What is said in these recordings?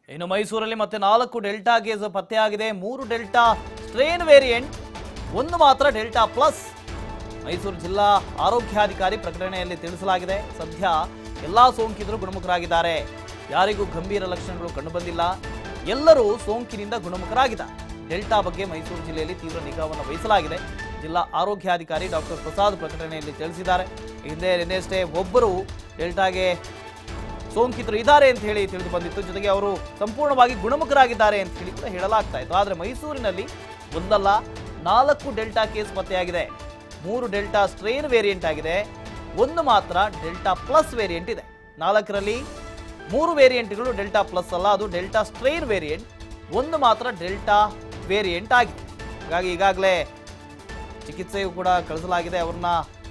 ಇನ್ನು ಮೈಸೂರಲ್ಲಿ ಮತ್ತೆ ನಾಲ್ಕು ಡೆಲ್ಟಾ ಕೇಸ್ ಪತ್ತೆಯಾಗಿದೆ ಮೂರು ಡೆಲ್ಟಾ ಸ್ಟ್ರೇನ್ ವೇರಿಯಂಟ್ ಒಂದು ಮಾತ್ರ ಡೆಲ್ಟಾ ಪ್ಲಸ್ ಮೈಸೂರು ಜಿಲ್ಲಾ ಆರೋಗ್ಯಾಧಿಕಾರಿ ಪ್ರಕಟಣೆಯಲ್ಲಿ ತಿಳಿಸಲಾಗಿದೆ ಸದ್ಯ ಎಲ್ಲಾ ಸೋಂಕಿತರು ಗುಣಮುಖರಾಗಿದ್ದಾರೆ ಯಾರಿಗೂ ಗಂಭೀರ ಲಕ್ಷಣಗಳು ಕಂಡುಬಂದಿಲ್ಲ ಎಲ್ಲರೂ ಸೋಂಕಿನಿಂದ ಗುಣಮುಖರಾಗಿದ್ದಾರೆ ಡೆಲ್ಟಾ ಬಗ್ಗೆ ಮೈಸೂರು ಜಿಲ್ಲೆಯಲ್ಲಿ ತೀವ್ರ ನಿಗಾವನ್ನು ವಹಿಸಲಾಗಿದೆ ಜಿಲ್ಲಾ ಆರೋಗ್ಯಾಧಿಕಾರಿ ಡಾಕ್ಟರ್ ಪ್ರಸಾದ್ ಪ್ರಕಟಣೆಯಲ್ಲಿ ತಿಳಿಸಿದ್ದಾರೆ ಈ ಹಿಂದೆ ನಿನ್ನೆಯಷ್ಟೇ ಒಬ್ಬರು ಡೆಲ್ಟಾಗೆ ಸೋಂಕಿತರು ಇದ್ದಾರೆ ಅಂತ ಹೇಳಿ ತಿಳಿದು ಬಂದಿತ್ತು ಜೊತೆಗೆ ಅವರು ಸಂಪೂರ್ಣವಾಗಿ ಗುಣಮುಖರಾಗಿದ್ದಾರೆ ಅಂತ ಹೇಳಿ ಕೂಡ ಹೇಳಲಾಗ್ತಾ ಇತ್ತು ಆದರೆ ಮೈಸೂರಿನಲ್ಲಿ ಒಂದಲ್ಲ ನಾಲ್ಕು ಡೆಲ್ಟಾ ಕೇಸ್ ಪತ್ತೆಯಾಗಿದೆ ಮೂರು ಡೆಲ್ಟಾ ಸ್ಟ್ರೇನ್ ವೇರಿಯಂಟ್ ಆಗಿದೆ ಒಂದು ಮಾತ್ರ ಡೆಲ್ಟಾ ಪ್ಲಸ್ ವೇರಿಯಂಟ್ ಇದೆ ನಾಲ್ಕರಲ್ಲಿ ಮೂರು ವೇರಿಯಂಟ್ಗಳು ಡೆಲ್ಟಾ ಪ್ಲಸ್ ಅಲ್ಲ ಅದು ಡೆಲ್ಟಾ ಸ್ಟ್ರೇನ್ ವೇರಿಯಂಟ್ ಒಂದು ಮಾತ್ರ ಡೆಲ್ಟಾ ವೇರಿಯಂಟ್ ಆಗಿದೆ ಹಾಗಾಗಿ ಈಗಾಗಲೇ ಚಿಕಿತ್ಸೆಯು ಕೂಡ ಕಳಿಸಲಾಗಿದೆ ಅವ್ರನ್ನ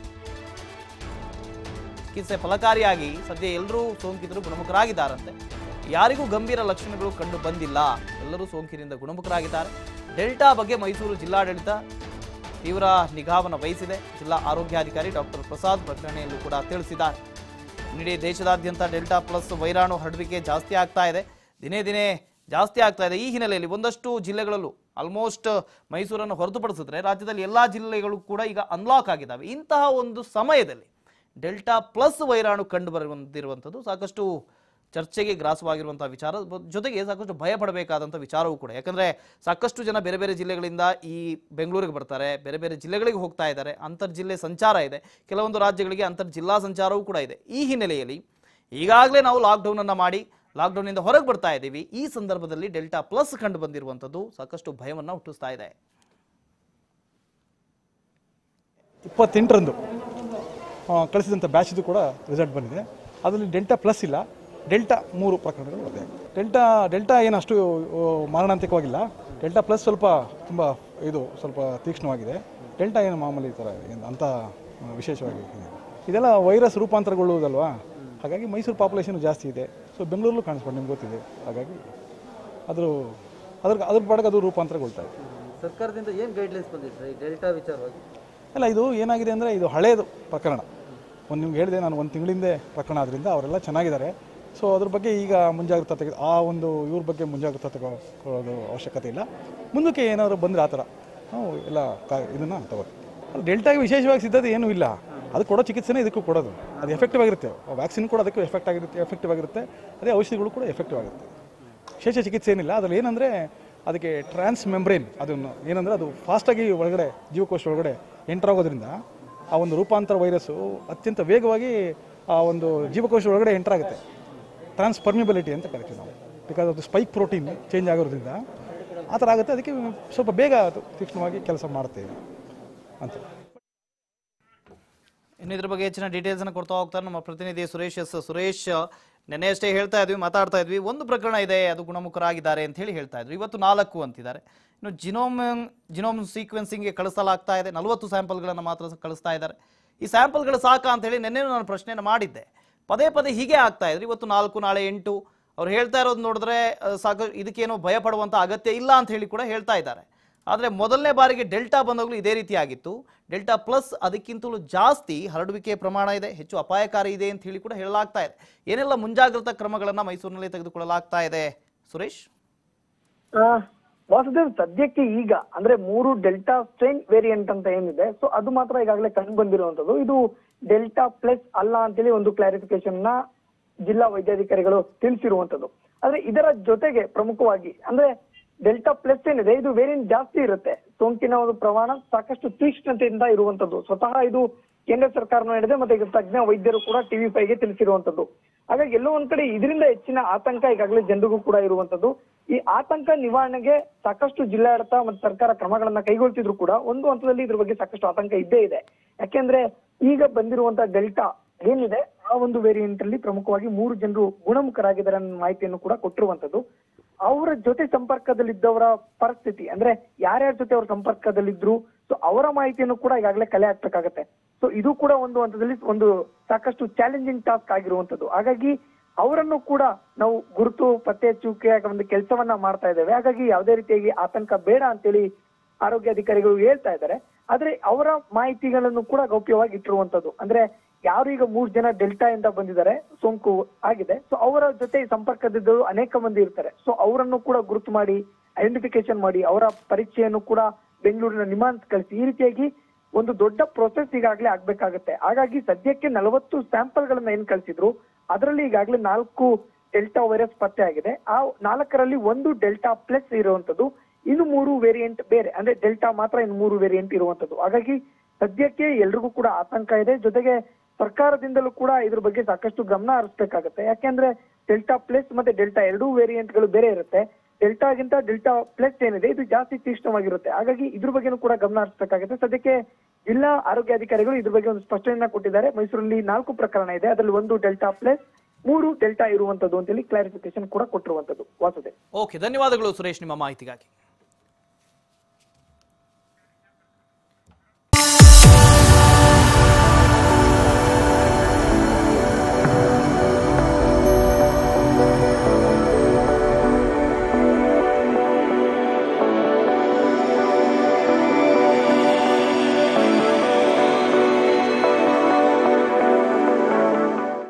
ಚಿಕಿತ್ಸೆ ಫಲಕಾರಿಯಾಗಿ ಸದ್ಯ ಎಲ್ಲರೂ ಸೋಂಕಿತರು ಗುಣಮುಖರಾಗಿದ್ದಾರಂತೆ ಯಾರಿಗೂ ಗಂಭೀರ ಲಕ್ಷಣಗಳು ಕಂಡು ಬಂದಿಲ್ಲ ಎಲ್ಲರೂ ಸೋಂಕಿನಿಂದ ಗುಣಮುಖರಾಗಿದ್ದಾರೆ ಡೆಲ್ಟಾ ಬಗ್ಗೆ ಮೈಸೂರು ಜಿಲ್ಲಾಡಳಿತ ತೀವ್ರ ನಿಗಾವನ್ನು ವಹಿಸಿದೆ ಜಿಲ್ಲಾ ಆರೋಗ್ಯಾಧಿಕಾರಿ ಡಾಕ್ಟರ್ ಪ್ರಸಾದ್ ಪ್ರಕಟಣೆಯಲ್ಲೂ ಕೂಡ ತಿಳಿಸಿದ್ದಾರೆ ಇಡೀ ದೇಶದಾದ್ಯಂತ ಡೆಲ್ಟಾ ಪ್ಲಸ್ ವೈರಾಣು ಹರಡುವಿಕೆ ಜಾಸ್ತಿ ಆಗ್ತಾ ಇದೆ ದಿನೇ ದಿನೇ ಜಾಸ್ತಿ ಆಗ್ತಾ ಇದೆ ಈ ಹಿನ್ನೆಲೆಯಲ್ಲಿ ಒಂದಷ್ಟು ಜಿಲ್ಲೆಗಳಲ್ಲೂ ಆಲ್ಮೋಸ್ಟ್ ಮೈಸೂರನ್ನು ಹೊರತುಪಡಿಸಿದ್ರೆ ರಾಜ್ಯದಲ್ಲಿ ಎಲ್ಲ ಜಿಲ್ಲೆಗಳು ಕೂಡ ಈಗ ಅನ್ಲಾಕ್ ಆಗಿದ್ದಾವೆ ಇಂತಹ ಒಂದು ಸಮಯದಲ್ಲಿ ಡೆಲ್ಟಾ ಪ್ಲಸ್ ವೈರಾಣು ಕಂಡು ಬರುವಂತಿರುವಂಥದ್ದು ಸಾಕಷ್ಟು ಚರ್ಚೆಗೆ ಗ್ರಾಸವಾಗಿರುವಂತಹ ವಿಚಾರ ಬ- ಜೊತೆಗೆ ಸಾಕಷ್ಟು ಭಯ ಪಡಬೇಕಾದಂಥ ವಿಚಾರವೂ ಕೂಡ ಯಾಕಂದ್ರೆ ಸಾಕಷ್ಟು ಜನ ಬೇರೆ ಬೇರೆ ಜಿಲ್ಲೆಗಳಿಂದ ಈ ಬೆಂಗಳೂರಿಗೆ ಬರ್ತಾರೆ ಬೇರೆ ಬೇರೆ ಜಿಲ್ಲೆಗಳಿಗೆ ಹೋಗ್ತಾ ಇದ್ದಾರೆ ಅಂತರ್ ಜಿಲ್ಲೆ ಸಂಚಾರ ಇದೆ ಕೆಲವೊಂದು ರಾಜ್ಯಗಳಿಗೆ ಅಂತರ್ ಜಿಲ್ಲಾ ಸಂಚಾರವೂ ಕೂಡ ಇದೆ ಈ ಹಿನ್ನೆಲೆಯಲ್ಲಿ ಈಗಾಗಲೇ ನಾವು ಲಾಕ್ಡೌನ್ ಅನ್ನ ಮಾಡಿ ಲಾಕ್ಡೌನ್ನಿಂದ ಹೊರಗೆ ಬರ್ತಾ ಇದ್ದೀವಿ ಈ ಸಂದರ್ಭದಲ್ಲಿ ಡೆಲ್ಟಾ ಪ್ಲಸ್ ಕಂಡು ಬಂದಿರುವಂಥದ್ದು ಸಾಕಷ್ಟು ಭಯವನ್ನು ಹುಟ್ಟಿಸ್ತಾ ಇದೆ ಇಪ್ಪತ್ತೆಂಟರಂದು ಕಳಿಸಿದಂಥ ಬ್ಯಾಚಿದು ಕೂಡ ರಿಸಲ್ಟ್ ಬಂದಿದೆ ಅದರಲ್ಲಿ ಡೆಲ್ಟಾ ಪ್ಲಸ್ ಇಲ್ಲ ಡೆಲ್ಟಾ ಮೂರು ಪ್ರಕರಣಗಳು ವರದಿ ಡೆಲ್ಟಾ ಡೆಲ್ಟಾ ಏನು ಅಷ್ಟು ಆ, ಮಾರಣಾಂತಿಕವಾಗಿಲ್ಲ ಡೆಲ್ಟಾ ಪ್ಲಸ್ ಸ್ವಲ್ಪ ತುಂಬ ಇದು ಸ್ವಲ್ಪ ತೀಕ್ಷ್ಣವಾಗಿದೆ ಡೆಲ್ಟಾ ಏನು ಮಾಮೂಲಿ ಈ ಥರ ಏನು ಅಂಥ ಆ, ವಿಶೇಷವಾಗಿ ಇದೆ. ಇದೆಲ್ಲ ವೈರಸ್ ರೂಪಾಂತರಗೊಳ್ಳುವುದಲ್ವಾ ಹಾಗಾಗಿ ಮೈಸೂರು ಪಾಪ್ಯುಲೇಷನ್ ಜಾಸ್ತಿ ಇದೆ ಸೊ ಬೆಂಗಳೂರಲ್ಲೂ ಕಾಣಿಸ್ಕೊಂಡು ನಿಮ್ಗೆ ಗೊತ್ತಿದೆ ಹಾಗಾಗಿ ಅದ್ರ ಅದ್ರ ಅದ್ರ ಪಾಡಕ್ಕೆ ಅದು ರೂಪಾಂತರಗೊಳ್ತಾ ಇದೆ ಸರ್ಕಾರದಿಂದ ಏನು ಗೈಡ್ಲೈನ್ಸ್ ಬಂದಿದೆ ಈ ಡೆಲ್ಟಾ ವಿಚಾರವಾಗಿ ಅಲ್ಲ ಇದು ಏನಾಗಿದೆ ಅಂದರೆ ಇದು ಹಳೇದು ಪ್ರಕರಣ ಒಂದು ನಿಮ್ಗೆ ಹೇಳಿದೆ ನಾನು ಒಂದು ತಿಂಗಳಿಂದ ಪ್ರಕರಣ ಆದ್ದರಿಂದ ಅವರೆಲ್ಲ ಚೆನ್ನಾಗಿದ್ದಾರೆ ಸೊ ಅದ್ರ ಬಗ್ಗೆ ಈಗ ಮುಂಜಾಗ್ರತೆ ತೆಗೆ ಆ ಒಂದು ಇವ್ರ ಬಗ್ಗೆ ಮುಂಜಾಗ್ರತೆ ತಗೊಳ್ಳೋದು ಅವಶ್ಯಕತೆ ಇಲ್ಲ ಮುಂದಕ್ಕೆ ಏನಾದರೂ ಬಂದರೆ ಆ ಥರ ನಾವು ಎಲ್ಲ ಕಾ ಇದನ್ನು ತಗೋತೀವಿ ಅಲ್ಲಿ ಡೆಲ್ಟಾಗೆ ವಿಶೇಷವಾಗಿ ಸಿದ್ಧತೆ ಏನೂ ಇಲ್ಲ ಅದು ಕೊಡೋ ಚಿಕಿತ್ಸೆನೇ ಇದಕ್ಕೂ ಕೊಡೋದು ಅದು ಎಫೆಕ್ಟಿವ್ ಆಗಿರುತ್ತೆ ವ್ಯಾಕ್ಸಿನ್ ಕೂಡ ಅದಕ್ಕೂ ಎಫೆಕ್ಟ್ ಆಗಿರುತ್ತೆ ಎಫೆಕ್ಟಿವ್ ಆಗಿರುತ್ತೆ ಅದೇ ಔಷಧಿಗಳು ಕೂಡ ಎಫೆಕ್ಟಿವ್ ಆಗುತ್ತೆ ವಿಶೇಷ ಚಿಕಿತ್ಸೆ ಏನಿಲ್ಲ ಅದ್ರಲ್ಲಿ ಏನಂದರೆ ಅದಕ್ಕೆ ಟ್ರಾನ್ಸ್ ಮೆಂಬ್ರೇನ್ ಅದನ್ನು ಏನಂದರೆ ಅದು ಫಾಸ್ಟಾಗಿ ಒಳಗಡೆ ಜೀವಕೋಶ ಒಳಗಡೆ ಎಂಟರ್ ಆಗೋದ್ರಿಂದ ಆ ಒಂದು ರೂಪಾಂತರ ವೈರಸ್ಸು ಅತ್ಯಂತ ವೇಗವಾಗಿ ಆ ಒಂದು ಜೀವಕೋಶ ಒಳಗಡೆ ಎಂಟರ್ ಆಗುತ್ತೆ ಟ್ರಾನ್ಸ್ಪರ್ಮಿಬಿಲಿಟಿ ಅಂತ ಕರಿತೀವಿ ನಾವು ಬಿಕಾಸ್ ಅದು ಸ್ಪೈಕ್ ಪ್ರೋಟೀನ್ ಚೇಂಜ್ ಆಗೋದ್ರಿಂದ ಆ ಥರ ಆಗುತ್ತೆ ಅದಕ್ಕೆ ಸ್ವಲ್ಪ ಬೇಗ ಅದು ತೀಕ್ಷ್ಣವಾಗಿ ಕೆಲಸ ಮಾಡ್ತೇವೆ ಅಂತ ಇನ್ನು ಇದ್ರ ಬಗ್ಗೆ ಹೆಚ್ಚಿನ ಡೀಟೇಲ್ಸ್ ಅನ್ನು ಕೊಡ್ತಾ ಹೋಗ್ತಾರೆ ನಮ್ಮ ಪ್ರತಿನಿಧಿ ಸುರೇಶ್ ಎಸ್ ಸುರೇಶ್ ನೆನ್ನೆ ಅಷ್ಟೇ ಹೇಳ್ತಾ ಇದ್ವಿ ಮಾತಾಡ್ತಾ ಇದ್ವಿ ಒಂದು ಪ್ರಕರಣ ಇದೆ ಅದು ಗುಣಮುಖರಾಗಿದ್ದಾರೆ ಅಂತ ಹೇಳಿ ಹೇಳ್ತಾ ಇದ್ರು ಇವತ್ತು ನಾಲ್ಕು ಅಂತಿದ್ದಾರೆ ಇನ್ನು ಜಿನೋಮ್ ಜಿನೋಮ್ ಸೀಕ್ವೆನ್ಸಿಂಗ್ಗೆ ಕಳಿಸಲಾಗ್ತಾ ಇದೆ ನಲವತ್ತು ಸ್ಯಾಂಪಲ್ಗಳನ್ನು ಮಾತ್ರ ಕಳಿಸ್ತಾ ಇದ್ದಾರೆ ಈ ಸ್ಯಾಂಪಲ್ಗಳು ಸಾಕಾ ಅಂತ ಹೇಳಿ ನಿನ್ನೆ ನಾನು ಪ್ರಶ್ನೆಯನ್ನು ಮಾಡಿದ್ದೆ ಪದೇ ಪದೇ ಹೀಗೆ ಆಗ್ತಾ ಇದ್ರು ಇವತ್ತು ನಾಲ್ಕು ನಾಳೆ ಎಂಟು ಅವ್ರು ಹೇಳ್ತಾ ಇರೋದು ನೋಡಿದ್ರೆ ಅಹ್, ಸಾಕು ಇದಕ್ಕೇನೋ ಭಯ ಪಡುವಂತ ಅಗತ್ಯ ಇಲ್ಲ ಅಂತ ಹೇಳಿ ಕೂಡ ಹೇಳ್ತಾ ಇದ್ದಾರೆ ಆದರೆ ಮೊದಲನೇ ಬಾರಿಗೆ ಡೆಲ್ಟಾ ಬಂದಾಗಲೂ ಇದೇ ರೀತಿ ಆಗಿತ್ತು ಡೆಲ್ಟಾ ಪ್ಲಸ್ ಅದಕ್ಕಿಂತಲೂ ಜಾಸ್ತಿ ಹರಡುವಿಕೆ ಪ್ರಮಾಣ ಇದೆ ಹೆಚ್ಚು ಅಪಾಯಕಾರಿ ಇದೆ ಅಂತ ಹೇಳಿ ಕೂಡ ಹೇಳಲಾಗ್ತಾ ಇದೆ ಏನೆಲ್ಲ ಮುಂಜಾಗ್ರತಾ ಕ್ರಮಗಳನ್ನು ಮೈಸೂರಿನಲ್ಲಿ ತೆಗೆದುಕೊಳ್ಳಲಾಗ್ತಾ ಇದೆ ಸುರೇಶ್ ಆ, ವಾಸುದೇವ್ ಸದ್ಯಕ್ಕೆ ಈಗ ಅಂದ್ರೆ ಮೂರು ಡೆಲ್ಟಾ ಸ್ಟ್ರೈನ್ ವೇರಿಯಂಟ್ ಅಂತ ಏನಿದೆ ಸೊ ಅದು ಮಾತ್ರ ಈಗಾಗಲೇ ಕಂಡು ಬಂದಿರುವಂತದ್ದು ಇದು ಡೆಲ್ಟಾ ಪ್ಲಸ್ ಅಲ್ಲ ಅಂತೇಳಿ ಒಂದು ಕ್ಲಾರಿಫಿಕೇಶನ್ ನ ಜಿಲ್ಲಾ ವೈದ್ಯಾಧಿಕಾರಿಗಳು ತಿಳಿಸಿರುವಂತದ್ದು ಆದ್ರೆ ಇದರ ಜೊತೆಗೆ ಪ್ರಮುಖವಾಗಿ ಅಂದ್ರೆ ಡೆಲ್ಟಾ ಪ್ಲಸ್ ಏನಿದೆ ಇದು ವೇರಿಯಂಟ್ ಜಾಸ್ತಿ ಇರುತ್ತೆ ಸೋಂಕಿನ ಒಂದು ಪ್ರಮಾಣ ಸಾಕಷ್ಟು ತೀಕ್ಷ್ಣತೆಯಿಂದ ಇರುವಂತದ್ದು ಸ್ವತಃ ಇದು ಕೇಂದ್ರ ಸರ್ಕಾರನೂ ಹೇಳಿದೆ ಮತ್ತೆ ಈಗ ತಜ್ಞ ವೈದ್ಯರು ಕೂಡ ಟಿವಿ ಫೈವ್ ಗೆ ತಿಳಿಸಿರುವಂತದ್ದು ಹಾಗಾಗಿ ಎಲ್ಲೋ ಒಂದ್ ಕಡೆ ಇದರಿಂದ ಹೆಚ್ಚಿನ ಆತಂಕ ಈಗಾಗಲೇ ಜನರಿಗೂ ಕೂಡ ಇರುವಂತದ್ದು ಈ ಆತಂಕ ನಿವಾರಣೆಗೆ ಸಾಕಷ್ಟು ಜಿಲ್ಲಾಡಳಿತ ಮತ್ತು ಸರ್ಕಾರ ಕ್ರಮಗಳನ್ನ ಕೈಗೊಳ್ತಿದ್ರು ಕೂಡ ಒಂದು ಹಂತದಲ್ಲಿ ಇದ್ರ ಬಗ್ಗೆ ಸಾಕಷ್ಟು ಆತಂಕ ಇದ್ದೇ ಇದೆ ಯಾಕೆಂದ್ರೆ ಈಗ ಬಂದಿರುವಂತಹ ಡೆಲ್ಟಾ ಏನಿದೆ ಆ ಒಂದು ವೇರಿಯಂಟ್ ಅಲ್ಲಿ ಪ್ರಮುಖವಾಗಿ ಮೂರು ಜನರು ಗುಣಮುಖರಾಗಿದ್ದಾರೆ ಅನ್ನೋ ಮಾಹಿತಿಯನ್ನು ಕೂಡ ಕೊಟ್ಟಿರುವಂತದ್ದು ಅವರ ಜೊತೆ ಸಂಪರ್ಕದಲ್ಲಿದ್ದವರ ಪರಿಸ್ಥಿತಿ ಅಂದ್ರೆ ಯಾರ್ಯಾರ ಜೊತೆ ಅವ್ರ ಸಂಪರ್ಕದಲ್ಲಿದ್ರು ಸೊ ಅವರ ಮಾಹಿತಿಯನ್ನು ಕೂಡ ಈಗಾಗಲೇ ಕಲೆ ಹಾಕ್ಬೇಕಾಗತ್ತೆ ಸೊ ಇದು ಕೂಡ ಒಂದು ಹಂತದಲ್ಲಿ ಒಂದು ಸಾಕಷ್ಟು ಚಾಲೆಂಜಿಂಗ್ ಟಾಸ್ಕ್ ಆಗಿರುವಂತದ್ದು ಹಾಗಾಗಿ ಅವರನ್ನು ಕೂಡ ನಾವು ಗುರುತು ಪತ್ತೆ ಹಚ್ಚುವಿಕೆ ಒಂದು ಕೆಲಸವನ್ನ ಮಾಡ್ತಾ ಇದ್ದೇವೆ ಹಾಗಾಗಿ ಯಾವುದೇ ರೀತಿಯಾಗಿ ಆತಂಕ ಬೇಡ ಅಂತೇಳಿ ಆರೋಗ್ಯಾಧಿಕಾರಿಗಳು ಹೇಳ್ತಾ ಇದ್ದಾರೆ ಆದ್ರೆ ಅವರ ಮಾಹಿತಿಗಳನ್ನು ಕೂಡ ಗೌಪ್ಯವಾಗಿ ಇಟ್ಟಿರುವಂತದ್ದು ಅಂದ್ರೆ ಯಾರು ಈಗ ಮೂರ್ ಜನ ಡೆಲ್ಟಾ ಇಂದ ಬಂದಿದ್ದಾರೆ ಸೋಂಕು ಆಗಿದೆ ಸೊ ಅವರ ಜೊತೆ ಸಂಪರ್ಕದಿದ್ದು ಅನೇಕ ಮಂದಿ ಇರ್ತಾರೆ ಸೊ ಅವರನ್ನು ಕೂಡ ಗುರುತು ಮಾಡಿ ಐಡೆಂಟಿಫಿಕೇಶನ್ ಮಾಡಿ ಅವರ ಪರೀಕ್ಷೆಯನ್ನು ಕೂಡ ಬೆಂಗಳೂರಿನ ನಿಮಾನ್ಸ್ ಕಳಿಸಿ ಈ ರೀತಿಯಾಗಿ ಒಂದು ದೊಡ್ಡ ಪ್ರೊಸೆಸ್ ಈಗಾಗಲೇ ಆಗ್ಬೇಕಾಗತ್ತೆ ಹಾಗಾಗಿ ಸದ್ಯಕ್ಕೆ ನಲವತ್ತು ಸ್ಯಾಂಪಲ್ ಗಳನ್ನ ಏನ್ ಕಳಿಸಿದ್ರು ಅದರಲ್ಲಿ ಈಗಾಗಲೇ ನಾಲ್ಕು ಡೆಲ್ಟಾ ವೈರಸ್ ಪತ್ತೆ ಆಗಿದೆ ಆ ನಾಲ್ಕರಲ್ಲಿ ಒಂದು ಡೆಲ್ಟಾ ಪ್ಲಸ್ ಇರುವಂತದ್ದು ಇನ್ನು ಮೂರು ವೇರಿಯಂಟ್ ಬೇರೆ ಅಂದ್ರೆ ಡೆಲ್ಟಾ ಮಾತ್ರ ಇನ್ನು ಮೂರು ವೇರಿಯಂಟ್ ಇರುವಂತದ್ದು ಹಾಗಾಗಿ ಸದ್ಯಕ್ಕೆ ಎಲ್ರಿಗೂ ಕೂಡ ಆತಂಕ ಇದೆ ಜೊತೆಗೆ ಸರ್ಕಾರದಿಂದಲೂ ಕೂಡ ಇದ್ರ ಬಗ್ಗೆ ಸಾಕಷ್ಟು ಗಮನ ಹರಿಸಬೇಕಾಗತ್ತೆ ಯಾಕೆಂದ್ರೆ ಡೆಲ್ಟಾ ಪ್ಲಸ್ ಮತ್ತೆ ಡೆಲ್ಟಾ ಎರಡೂ ವೇರಿಯಂಟ್ ಗಳು ಬೇರೆ ಇರುತ್ತೆ ಡೆಲ್ಟಾಗಿಂತ ಡೆಲ್ಟಾ ಪ್ಲಸ್ ಏನಿದೆ ಇದು ಜಾಸ್ತಿ ತೀಕ್ಷ್ಣವಾಗಿರುತ್ತೆ ಹಾಗಾಗಿ ಇದ್ರ ಬಗ್ಗೆನೂ ಕೂಡ ಗಮನ ಹರಿಸಬೇಕಾಗುತ್ತೆ ಸದ್ಯಕ್ಕೆ ಜಿಲ್ಲಾ ಆರೋಗ್ಯಾಧಿಕಾರಿಗಳು ಇದ್ರ ಬಗ್ಗೆ ಒಂದು ಸ್ಪಷ್ಟನೆಯನ್ನ ಕೊಟ್ಟಿದ್ದಾರೆ ಮೈಸೂರಲ್ಲಿ ನಾಲ್ಕು ಪ್ರಕರಣ ಇದೆ ಅದರಲ್ಲಿ ಒಂದು ಡೆಲ್ಟಾ ಪ್ಲಸ್ ಮೂರು ಡೆಲ್ಟಾ ಇರುವಂತದ್ದು ಅಂತೇಳಿ ಕ್ಲಾರಿಫಿಕೇಶನ್ ಕೂಡ ಕೊಟ್ಟಿರುವಂತದ್ದು ವಾಸುದೇವ್ ಓಕೆ ಧನ್ಯವಾದಗಳು ಸುರೇಶ್ ನಿಮ್ಮ ಮಾಹಿತಿಗಾಗಿ